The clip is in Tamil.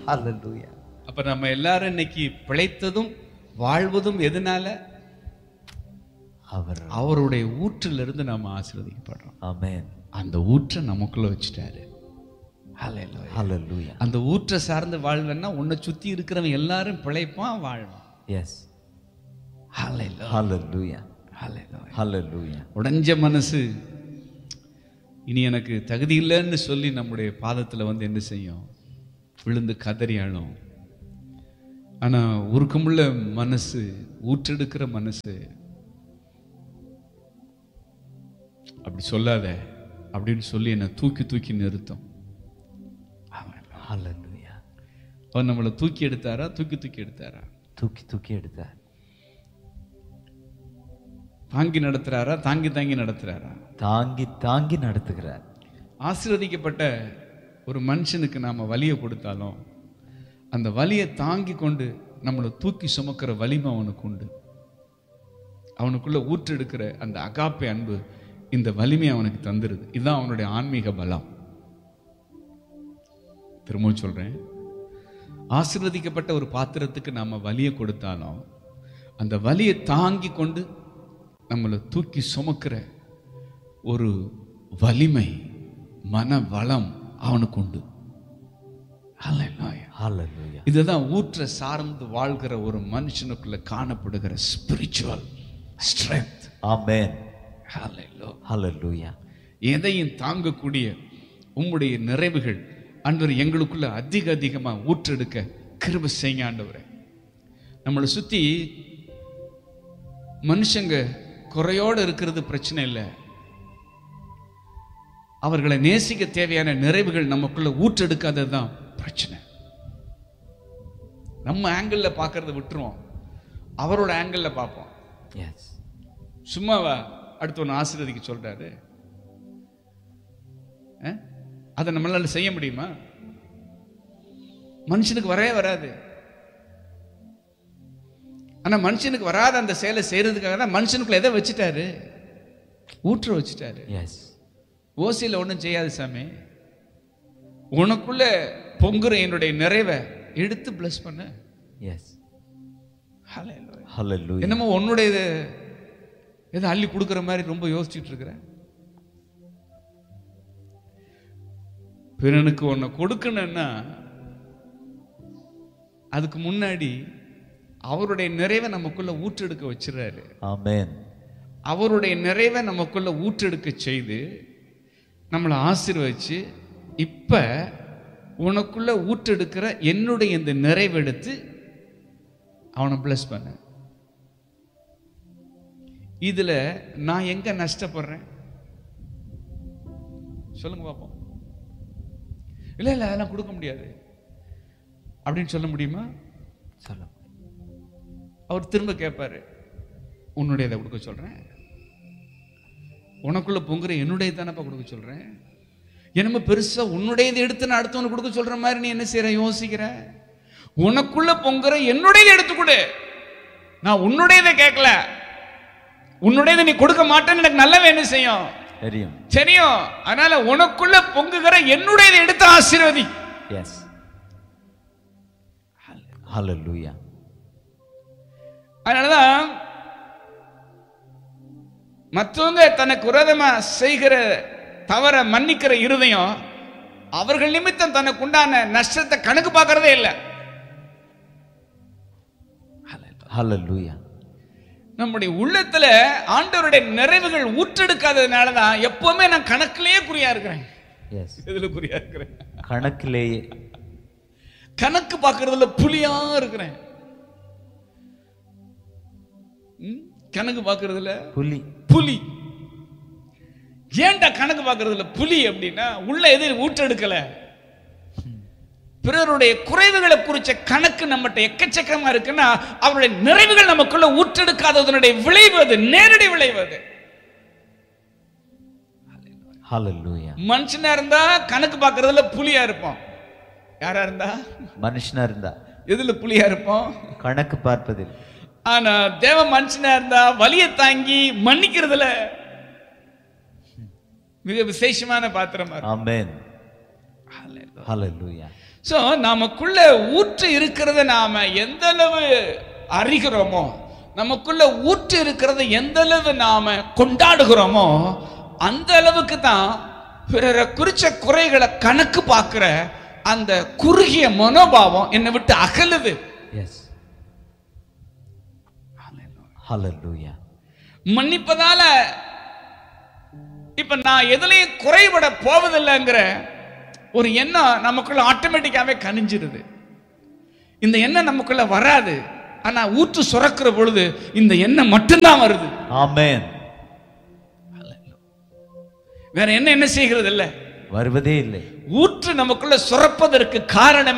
Hallelujah. அப்ப நம்ம எல்லாரும் இன்னைக்கு பிழைத்ததும் வாழ்வதும் எதனால அவர் அவருடைய ஊற்றிலிருந்து நம்ம ஆசீர்வதிக்கப்படுறோம் Amen. அந்த ஊற்றை நமக்குள்ள வச்சுட்டாரு Hallelujah. Hallelujah. அந்த ஊற்றை சார்ந்து வாழ்வேன்னா உன்னை சுத்தி இருக்கிறவன் எல்லாரும் பிழைப்பான் வாழ்வான் Yes. Hallelujah. Hallelujah. Hallelujah. Hallelujah. உடைஞ்ச மனசு இனி எனக்கு தகுதி இல்லைன்னு சொல்லி நம்முடைய பாதத்துல வந்து என்ன செய்யும் விழுந்து கதறி அழும் ஆனா உருக்கமுள்ள மனசு ஊற்றெடுக்கிற மனசு அப்படி சொல்லாத அப்படின்னு சொல்லி என்னை தூக்கி தூக்கி நிறுத்தும் Hallelujah. அவர் நம்மளை தூக்கி எடுத்தாரா தூக்கி தூக்கி எடுத்தாரா தூக்கி தூக்கி எடுத்தார் தாங்கி நடத்துறாரா தாங்கி தாங்கி நடத்துறாரா தாங்கி தாங்கி நடத்துகிறார் ஆசீர்வதிக்கப்பட்ட ஒரு மனுஷனுக்கு நாம வலியை கொடுத்தாலும் அந்த வலியை தாங்கி கொண்டு நம்மளை தூக்கி சுமக்கிற வலிமை அவனுக்கு உண்டு அவனுக்குள்ள ஊற்றெடுக்கிற அந்த அகாப்பை அன்பு இந்த வலிமை அவனுக்கு தந்துருது இதுதான் அவனுடைய ஆன்மீக பலம் திரும்பவும் சொல்றேன் ஆசீர்வதிக்கப்பட்ட ஒரு பாத்திரத்துக்கு நாம வலியை கொடுத்தாலும் அந்த வலியை தாங்கி கொண்டு நம்மளை தூக்கி சுமக்கிற ஒரு வலிமை மன வளம் அவனுக்கு உண்டு Hallelujah. Hallelujah. இதுதான் ஊற்ற சார்ந்து வாழ்கிற ஒரு மனுஷனுக்குள்ள காணப்படுகிற spiritual strength Amen. Hallelujah. Hallelujah. எதையும் தாங்கக்கூடிய உம்முடைய நிறைவுகள் ஆண்டவர் எங்களுக்குள்ள அதிக அதிகமா ஊற்றெடுக்க கிருப செய்யுங்க ஆண்டவரே நம்மளை சுத்தி மனுஷங்க குறையோடு இருக்கிறது பிரச்சனை இல்லை அவர்களை நேசிக்க தேவையான நிறைவுகள் நமக்குள்ள ஊற்றெடுக்காதது தான் பிரச்சனை நம்ம ஆங்கிள் பார்க்கறத விட்டுருவோம் அவரோட ஆங்கிள் பார்ப்போம் Yes. சும்மாவா அடுத்தவன் ஆசீர்வதிக்க சொல்றாரு அஹ்? அதை நம்மளால செய்ய முடியுமா மனுஷனுக்கு வரவே வராது ஆனா மனுஷனுக்கு வராத அந்த செயலை செய்யறதுக்காக தான் மனுஷனுக்குள்ள எதை வச்சுட்டாரு ஊற்ற வச்சுட்டாரு Yes. ஓசியில் ஒன்றும் செய்யாது சாமி உனக்குள்ள பொங்குற என்னுடைய நிறைவை எடுத்து பிளஸ் பண்ண Yes. Hallelujah. Hallelujah. என்னமோ உன்னுடைய இது எதை அள்ளி கொடுக்குற மாதிரி ரொம்ப யோசிச்சுட்டு இருக்கிற பிறனுக்கு ஒன்றை கொடுக்கணும்னா அதுக்கு முன்னாடி அவருடைய நிறைவை நமக்குள்ள ஊற்றெடுக்க வச்சிடறாரு Amen. அவருடைய நிறைவை நமக்குள்ள ஊற்றெடுக்க செய்து நம்மளை ஆசீர்வதிச்சு இப்ப உனக்குள்ள ஊற்றெடுக்கிற என்னுடைய இந்த நிறைவெடுத்து அவனை பிளஸ் பண்ண இதுல நான் எங்க நஷ்டப்படுறேன் சொல்லுங்க பார்ப்போம் இல்ல இல்ல அதெல்லாம் கொடுக்க முடியாது அப்படின்னு சொல்ல முடியுமா சொல்ல அவர் திரும்ப கேட்பாரு உன்னுடையதை கொடுக்க சொல்றேன் உனக்குள்ள பொங்குற என்னுடைய தானப்பா கொடுக்க சொல்றேன் என்னமோ பெருசா உன்னுடையதை எடுத்து நான் அடுத்தவனுக்கு கொடுக்க சொல்ற மாதிரி நீ என்ன செய்யற யோசிக்கிற உனக்குள்ள பொங்குற என்னுடையதை எடுத்து கொடு நான் உன்னுடையதை கேட்கல உன்னுடையதை நீ கொடுக்க மாட்டேன்னு எனக்கு நல்லவே என்ன செய்யும் தெரியும் தெரியும் அதனால உனக்குள்ள பொங்குகிற என்னுடையதை எடுத்து ஆசீர்வதி Yes. Hallelujah. அதனாலதான் மற்றவங்க தனக்கு விரோதமா செய்கிற தவற மன்னிக்கிற இருதயம் அவர்கள் நிமித்தம் தனக்கு உண்டான நஷ்டத்தை கணக்கு பார்க்கறதே இல்லை Hallelujah. நம்முடைய உள்ளத்துல ஆண்டவருடைய நிறைவுகள் ஊற்றெடுக்காததுனால தான் எப்பவுமே நான் கணக்கிலேயே குறியா இருக்கிறேன் Yes. எதுல குறியா இருக்கிறேன் கணக்கிலேயே கணக்கு பார்க்கறதுல புலியா இருக்கிறேன் ம்? கணக்கு பார்க்கறதுல புலி புலி ஏன்டா கணக்கு பார்க்கறதுல புலி அப்படின்னா உள்ள எது ஊற்றெடுக்கல பிறருடைய குறைவுகளை குறிச்ச கணக்கு நம்மகிட்ட எக்கச்சக்கமா இருக்குன்னா அவருடைய நிறைவுகள் நமக்குள்ள ஊற்றெடுக்காததனுடைய விளைவு அது நேரடி விளைவு அது Hallelujah. மனுஷனா இருந்தா கணக்கு பார்க்கறதுல புலியா இருப்போம் யாரா இருந்தா மனுஷனா இருந்தா எதுல புலியா இருப்போம் கணக்கு பார்ப்பதில் ஆனா தேவ மனுஷனா இருந்தா வலியை தாங்கி மன்னிக்கிறதுல மிக விசேஷமான பாத்திரமா இருக்கும் Amen. ஹalleluya ஸோ நமக்குள்ள ஊற்று இருக்கிறத நாம எந்த அளவு அறிகிறோமோ நமக்குள்ள ஊற்று இருக்கிறத எந்த அளவு நாம கொண்டாடுகிறோமோ அந்த அளவுக்கு தான் பிறரை குறிச்ச குறைகளை கணக்கு பார்க்கிற அந்த குறுகிய மனோபாவம் என்னை விட்டு அகலுது எஸ் ஹalleluya மன்னிப்பதால இப்ப நான் எதுலையும் குறைபட போவதில்லைங்கிற ஒரு எண்ணம் நமக்குள்ள ஆட்டோமேட்டிக்காவே கனிஞ்சிருது இந்த எண்ணம் நமக்குள்ள வராது ஆனா ஊற்று சுரக்கிற பொழுது இந்த எண்ணம் மட்டும்தான் வருது ஆமென் வேற என்ன என்ன செய்கிறது இல்ல வருவதே இல்லை ஊற்று நமக்குள்ள சுரப்பதற்கு காரணமே